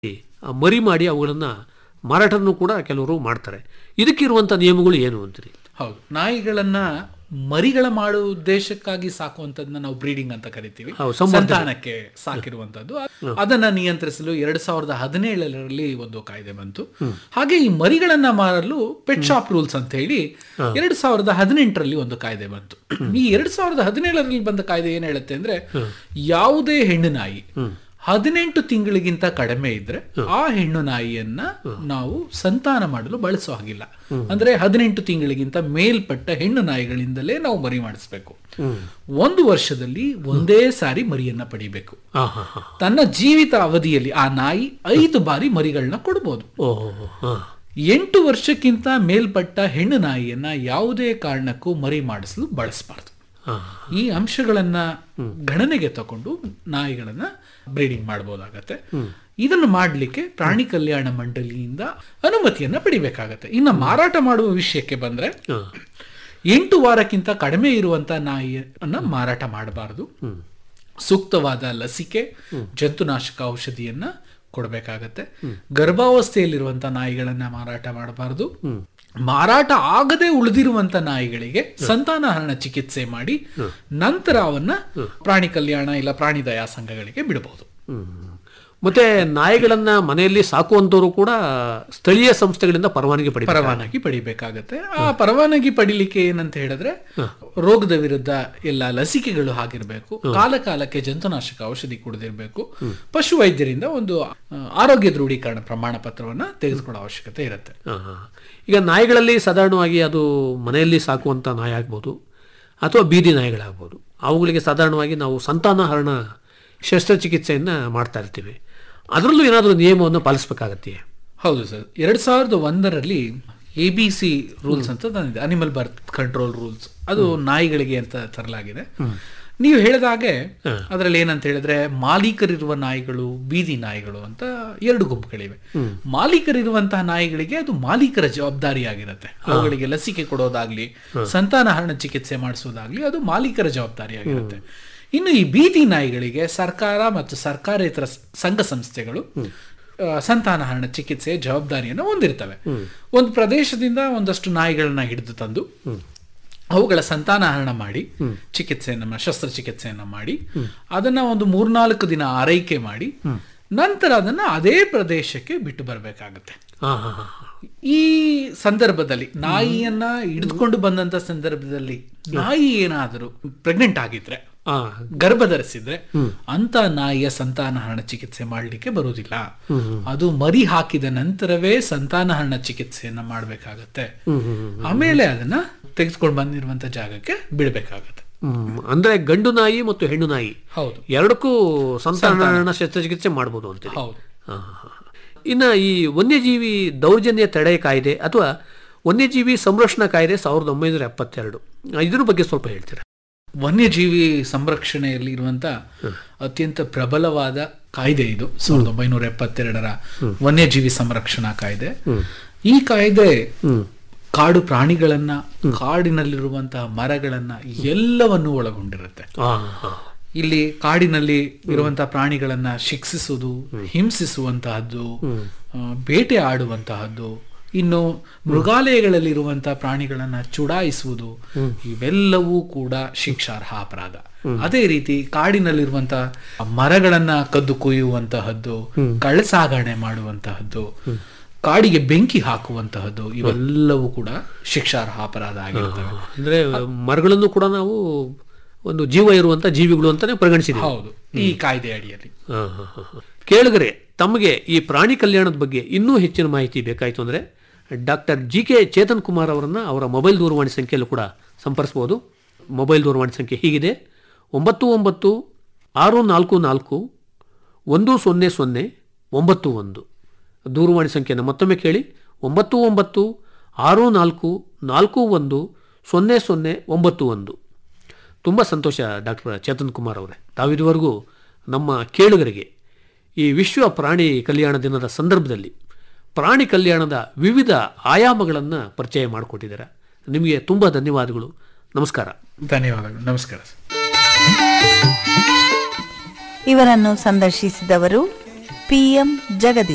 ಆ ಮರಿ ಮಾಡಿ ಅವುಗಳನ್ನು ಮಾರಾಟನೂ ಕೂಡ ಕೆಲವರು ಮಾಡ್ತಾರೆ ಇದಕ್ಕಿರುವಂಥ ನಿಯಮಗಳು ಏನು ಅಂತೀರಿ ಹೌದು ನಾಯಿಗಳನ್ನ ಮರಿಗಳ ಮಾಡುವ ಉದ್ದೇಶಕ್ಕಾಗಿ ಸಾಕುವಂತದನ್ನ ನಾವು ಬ್ರೀಡಿಂಗ್ ಅಂತ ಕರಿತೀವಿ ಹೌದು, ಸಂವರ್ಧನೆ. ಸಂತಾನಕ್ಕೆ ಸಾಕಿರುವಂತದ್ದು ಅದನ್ನ ನಿಯಂತ್ರಿಸಲು ಎರಡ್ ಸಾವಿರದ ಹದಿನೇಳರಲ್ಲಿ ಒಂದು ಕಾಯ್ದೆ ಬಂತು ಹಾಗೆ ಈ ಮರಿಗಳನ್ನ ಮಾರಲು ಪೆಟ್ ಶಾಪ್ ರೂಲ್ಸ್ ಅಂತ ಹೇಳಿ ಎರಡ್ ಸಾವಿರದ ಹದಿನೆಂಟರಲ್ಲಿ ಒಂದು ಕಾಯ್ದೆ ಬಂತು ಈ ಎರಡ್ ಸಾವಿರದ ಹದಿನೇಳರಲ್ಲಿ ಬಂದ ಕಾಯ್ದೆ ಏನ್ ಹೇಳುತ್ತೆ ಅಂದ್ರೆ ಯಾವುದೇ ಹೆಣ್ಣು ನಾಯಿ ಹದಿನೆಂಟು ತಿಂಗಳಿಗಿಂತ ಕಡಿಮೆ ಇದ್ರೆ ಆ ಹೆಣ್ಣು ನಾಯಿಯನ್ನ ನಾವು ಸಂತಾನ ಮಾಡಲು ಬಳಸೋ ಹಾಗಿಲ್ಲ ಅಂದ್ರೆ ಹದಿನೆಂಟು ತಿಂಗಳಿಗಿಂತ ಮೇಲ್ಪಟ್ಟ ಹೆಣ್ಣು ನಾಯಿಗಳಿಂದಲೇ ನಾವು ಮರಿ ಮಾಡಿಸ್ಬೇಕು ಒಂದು ವರ್ಷದಲ್ಲಿ ಒಂದೇ ಸಾರಿ ಮರಿಯನ್ನ ಪಡಿಬೇಕು ಹಾಂ ಹಾಂ ಹಾಂ ತನ್ನ ಜೀವಿತ ಅವಧಿಯಲ್ಲಿ ಆ ನಾಯಿ ಐದು ಬಾರಿ ಮರಿಗಳನ್ನ ಕೊಡ್ಬೋದು ಓಹೋ ಹಾಂ ಎಂಟು ವರ್ಷಕ್ಕಿಂತ ಮೇಲ್ಪಟ್ಟ ಹೆಣ್ಣು ನಾಯಿಯನ್ನ ಯಾವುದೇ ಕಾರಣಕ್ಕೂ ಮರಿ ಮಾಡಿಸಲು ಬಳಸಬಾರ್ದು ಹಾಂ ಈ ಅಂಶಗಳನ್ನ ಗಣನೆಗೆ ತಗೊಂಡು ನಾಯಿಗಳನ್ನ ಬ್ರೀಡಿಂಗ್ ಮಾಡಬಹುದಾಗತ್ತೆ ಇದನ್ನು ಮಾಡಲಿಕ್ಕೆ ಪ್ರಾಣಿ ಕಲ್ಯಾಣ ಮಂಡಳಿಯಿಂದ ಅನುಮತಿಯನ್ನ ಪಡಿಬೇಕಾಗತ್ತೆ ಇನ್ನು ಮಾರಾಟ ಮಾಡುವ ವಿಷಯಕ್ಕೆ ಬಂದ್ರೆ ಹಾಂ ಎಂಟು ವಾರಕ್ಕಿಂತ ಕಡಿಮೆ ಇರುವಂತ ನಾಯಿಯನ್ನ ಮಾರಾಟ ಮಾಡಬಾರದು ಸೂಕ್ತವಾದ ಲಸಿಕೆ ಜಂತುನಾಶಕ ಔಷಧಿಯನ್ನ ಕೊಡಬೇಕಾಗತ್ತೆ ಗರ್ಭಾವಸ್ಥೆಯಲ್ಲಿರುವಂತ ನಾಯಿಗಳನ್ನ ಮಾರಾಟ ಮಾಡಬಾರದು ಮಾರಾಟ ಆಗದೆ ಉಳಿದಿರುವಂತ ನಾಯಿಗಳಿಗೆ ಸಂತಾನಹರಣ ಚಿಕಿತ್ಸೆ ಮಾಡಿ ನಂತರ ಅವನ್ನ ಪ್ರಾಣಿ ಕಲ್ಯಾಣ ಇಲ್ಲ ಪ್ರಾಣಿ ದಯಾ ಸಂಘಗಳಿಗೆ ಬಿಡಬಹುದು ಹ್ಮ್. ಮತ್ತೆ ನಾಯಿಗಳನ್ನ ಮನೆಯಲ್ಲಿ ಸಾಕುವಂಥವ್ರು ಕೂಡ ಸ್ಥಳೀಯ ಸಂಸ್ಥೆಗಳಿಂದ ಪರವಾನಗಿ ಪಡಿ ಪರವಾನಗಿ ಪಡಿಬೇಕಾಗತ್ತೆ ಆ ಪರವಾನಗಿ ಪಡಿಲಿಕ್ಕೆ ಏನಂತ ಹೇಳಿದ್ರೆ ರೋಗದ ವಿರುದ್ಧ ಎಲ್ಲ ಲಸಿಕೆಗಳು ಆಗಿರ್ಬೇಕು ಕಾಲ ಕಾಲಕ್ಕೆ ಜಂತುನಾಶಕ ಔಷಧಿ ಕುಡಿದಿರ್ಬೇಕು ಪಶು ವೈದ್ಯರಿಂದ ಒಂದು ಆ, ಆರೋಗ್ಯ ದೃಢೀಕರಣ ಪ್ರಮಾಣ ಪತ್ರವನ್ನ ತೆಗೆದುಕೊಳ್ಳೋ ಅವಶ್ಯಕತೆ ಇರುತ್ತೆ ಹಾ, ಹಾ. ಈಗ ನಾಯಿಗಳಲ್ಲಿ ಸಾಧಾರಣವಾಗಿ ಅದು ಮನೆಯಲ್ಲಿ ಸಾಕುವಂಥ ನಾಯಿ ಆಗ್ಬೋದು ಅಥವಾ ಬೀದಿ ನಾಯಿಗಳಾಗ್ಬೋದು ಅವುಗಳಿಗೆ ಸಾಧಾರಣವಾಗಿ ನಾವು ಸಂತಾನಹರಣ ಶಸ್ತ್ರಚಿಕಿತ್ಸೆಯನ್ನು ಮಾಡ್ತಾ ಇರ್ತೀವಿ ಅದರಲ್ಲೂ ಏನಾದರೂ ನಿಯಮವನ್ನು ಪಾಲಿಸಬೇಕಾಗತ್ತೆ ಹೌದು ಸರ್ ಎರಡ್ ಸಾವಿರದ ಒಂದರಲ್ಲಿ ಎ ಬಿ ಸಿ ರೂಲ್ಸ್ ಅಂತ ತಂದಿದೆ ಅನಿಮಲ್ ಬರ್ತ್ ಕಂಟ್ರೋಲ್ ರೂಲ್ಸ್ ಅದು ನಾಯಿಗಳಿಗೆ ಅಂತ ತರಲಾಗಿದೆ ನೀವು ಹೇಳಿದ ಹಾಗೆ ಅದರಲ್ಲಿ ಏನಂತ ಹೇಳಿದ್ರೆ ಮಾಲೀಕರಿರುವ ನಾಯಿಗಳು ಬೀದಿ ನಾಯಿಗಳು ಅಂತ ಎರಡು ಗುಂಪುಗಳಿವೆ ಮಾಲೀಕರಿರುವಂತಹ ನಾಯಿಗಳಿಗೆ ಅದು ಮಾಲೀಕರ ಜವಾಬ್ದಾರಿಯಾಗಿರುತ್ತೆ ಅವುಗಳಿಗೆ ಲಸಿಕೆ ಕೊಡೋದಾಗ್ಲಿ ಸಂತಾನಹರಣ ಚಿಕಿತ್ಸೆ ಮಾಡಿಸೋದಾಗ್ಲಿ ಅದು ಮಾಲೀಕರ ಜವಾಬ್ದಾರಿಯಾಗಿರುತ್ತೆ ಇನ್ನು ಈ ಬೀದಿ ನಾಯಿಗಳಿಗೆ ಸರ್ಕಾರ ಮತ್ತು ಸರ್ಕಾರೇತರ ಸ- ಸಂಘ ಸಂಸ್ಥೆಗಳು ಆ, ಸಂತಾನಹರಣ ಚಿಕಿತ್ಸೆಯ ಜವಾಬ್ದಾರಿಯನ್ನು ಹೊಂದಿರ್ತವೆ ಒಂದು ಪ್ರದೇಶದಿಂದ ಒಂದಷ್ಟು ನಾಯಿಗಳನ್ನ ಹಿಡಿದು ತಂದು ಅವುಗಳ ಸಂತಾನಹರಣ ಮಾಡಿ ಚಿಕಿತ್ಸೆಯನ್ನ ಶಸ್ತ್ರಚಿಕಿತ್ಸೆಯನ್ನ ಮಾಡಿ ಅದನ್ನ ಒಂದು ಮೂರ್ನಾಲ್ಕು ದಿನ ಆರೈಕೆ ಮಾಡಿ ನಂತರ ಅದನ್ನ ಅದೇ ಪ್ರದೇಶಕ್ಕೆ ಬಿಟ್ಟು ಬರಬೇಕಾಗುತ್ತೆ ಹಾಂ ಹಾಂ ಹಾಂ ಈ ಸಂದರ್ಭದಲ್ಲಿ ನಾಯಿಯನ್ನ ಹಿಡಿದುಕೊಂಡು ಬಂದಂತ ಸಂದರ್ಭದಲ್ಲಿ ನಾಯಿ ಏನಾದರೂ ಪ್ರೆಗ್ನೆಂಟ್ ಆಗಿದ್ರೆ ಹಾಂ ಗರ್ಭ ಧರಿಸಿದ್ರೆ ಅಂತ ನಾಯಿಯ ಸಂತಾನಹರಣ ಚಿಕಿತ್ಸೆ ಮಾಡಲಿಕ್ಕೆ ಬರುವುದಿಲ್ಲ ಅದು ಮರಿ ಹಾಕಿದ ನಂತರವೇ ಸಂತಾನಹರಣ ಚಿಕಿತ್ಸೆಯನ್ನ ಮಾಡಬೇಕಾಗತ್ತೆ ಆಮೇಲೆ ಅದನ್ನ ತೆಗೆದುಕೊಂಡು ಬಂದಿರುವಂತ ಜಾಗಕ್ಕೆ ಬಿಡಬೇಕಾಗತ್ತೆ ಹ್ಮ್. ಅಂದ್ರೆ ಗಂಡು ನಾಯಿ ಮತ್ತು ಹೆಣ್ಣು ನಾಯಿ ಹೌದು ಎರಡಕ್ಕೂ ಸಂತಾನಹರಣ ಶಸ್ತ್ರಚಿಕಿತ್ಸೆ ಮಾಡ್ಬೋದು ಅಂತೇಳಿ ಹೌದು ಹಾ, ಹಾ, ಹಾ. ಇನ್ನು ಈ ವನ್ಯಜೀವಿ ದೌರ್ಜನ್ಯ ತಡೆ ಕಾಯ್ದೆ ಅಥವಾ ವನ್ಯಜೀವಿ ಸಂರಕ್ಷಣಾ ಕಾಯ್ದೆ ಸಾವಿರದ ಒಂಬೈನೂರ ಎಪ್ಪತ್ತೆರಡು ಆ, ಇದ್ರ ಬಗ್ಗೆ ಸ್ವಲ್ಪ ಹೇಳ್ತೀರಾ ವನ್ಯಜೀವಿ ಸಂರಕ್ಷಣೆಯಲ್ಲಿ ಇರುವಂತ ಅತ್ಯಂತ ಪ್ರಬಲವಾದ ಕಾಯ್ದೆ ಇದು ಸಾವಿರದ ಒಂಬೈನೂರ ಎಪ್ಪತ್ತೆರಡರ ವನ್ಯಜೀವಿ ಸಂರಕ್ಷಣಾ ಕಾಯ್ದೆ ಈ ಕಾಯ್ದೆ ಕಾಡು ಪ್ರಾಣಿಗಳನ್ನ ಕಾಡಿನಲ್ಲಿರುವಂತಹ ಮರಗಳನ್ನ ಎಲ್ಲವನ್ನು ಒಳಗೊಂಡಿರುತ್ತೆ ಹಾ, ಹಾ. ಇಲ್ಲಿ ಕಾಡಿನಲ್ಲಿ ಇರುವಂತಹ ಪ್ರಾಣಿಗಳನ್ನ ಶಿಕ್ಷಿಸುವುದು ಹಿಂಸಿಸುವಂತಹದ್ದು ಆ, ಬೇಟೆ ಆಡುವಂತಹದ್ದು ಇನ್ನು ಮೃಗಾಲಯಗಳಲ್ಲಿರುವಂತಹ ಪ್ರಾಣಿಗಳನ್ನ ಚುಡಾಯಿಸುವುದು ಇವೆಲ್ಲವೂ ಕೂಡ ಶಿಕ್ಷಾರ್ಹ ಅಪರಾಧ ಅದೇ ರೀತಿ ಕಾಡಿನಲ್ಲಿರುವಂತಹ ಮರಗಳನ್ನ ಕದ್ದು ಕೊಯ್ಯುವಂತಹದ್ದು ಕಳ್ಳಸಾಗಣೆ ಮಾಡುವಂತಹದ್ದು ಕಾಡಿಗೆ ಬೆಂಕಿ ಹಾಕುವಂತಹದ್ದು ಇವೆಲ್ಲವೂ ಕೂಡ ಶಿಕ್ಷಾರ್ಹ ಅಪರಾಧ ಆಗಿರ್ತವೆ ಅಂದ್ರೆ ಮರಗಳನ್ನು ಕೂಡ ನಾವು ಒಂದು ಜೀವ ಇರುವಂತ ಜೀವಿಗಳು ಅಂತಾನೆ ಪರಿಗಣಿಸಿದ್ದೀವಿ ಹೌದು ಈ ಕಾಯ್ದೆ ಅಡಿಯಲ್ಲಿ ಹಾ, ಹಾ, ಹಾ, ಹಾ. ಕೇಳಿಗರೆ ತಮಗೆ ಈ ಪ್ರಾಣಿ ಕಲ್ಯಾಣದ ಬಗ್ಗೆ ಇನ್ನೂ ಹೆಚ್ಚಿನ ಮಾಹಿತಿ ಬೇಕಾಯಿತು ಅಂದರೆ doctor G K Chetan Kumar ಅವರನ್ನು ಅವರ ಮೊಬೈಲ್ ದೂರವಾಣಿ ಸಂಖ್ಯೆಯಲ್ಲೂ ಕೂಡ ಸಂಪರ್ಸ್ಬೋದು ಮೊಬೈಲ್ ದೂರವಾಣಿ ಸಂಖ್ಯೆ ಹೀಗಿದೆ ಒಂಬತ್ತು ಒಂಬತ್ತು ಆರು ನಾಲ್ಕು ನಾಲ್ಕು ಒಂದು ಸೊನ್ನೆ ಸೊನ್ನೆ ಒಂಬತ್ತು ಒಂದು ದೂರವಾಣಿ ಸಂಖ್ಯೆಯನ್ನು ಮತ್ತೊಮ್ಮೆ ಕೇಳಿ ಒಂಬತ್ತು ಒಂಬತ್ತು ಆರು ನಾಲ್ಕು ನಾಲ್ಕು ಒಂದು ಸೊನ್ನೆ ಸೊನ್ನೆ ಒಂಬತ್ತು ಒಂದು ತುಂಬ ಸಂತೋಷ ಡಾಕ್ಟರ್ ಚೇತನ್ ಕುಮಾರ್ ಅವರೇ ತಾವಿದುವರೆಗೂ ನಮ್ಮ ಕೇಳುಗರಿಗೆ ಈ ವಿಶ್ವ ಪ್ರಾಣಿ ಕಲ್ಯಾಣ ದಿನದ ಸಂದರ್ಭದಲ್ಲಿ ಪ್ರಾಣಿ ಕಲ್ಯಾಣದ ವಿವಿಧ ಆಯಾಮಗಳನ್ನು ಪರಿಚಯ ಮಾಡಿಕೊಟ್ಟಿದ್ದಾರೆ ನಿಮಗೆ ತುಂಬ ಧನ್ಯವಾದಗಳು ನಮಸ್ಕಾರ ಧನ್ಯವಾದಗಳು ನಮಸ್ಕಾರ ಸರ್. ಇವರನ್ನು ಸಂದರ್ಶಿಸಿದವರು ಪಿಎಂ ಜಗದೀಶ್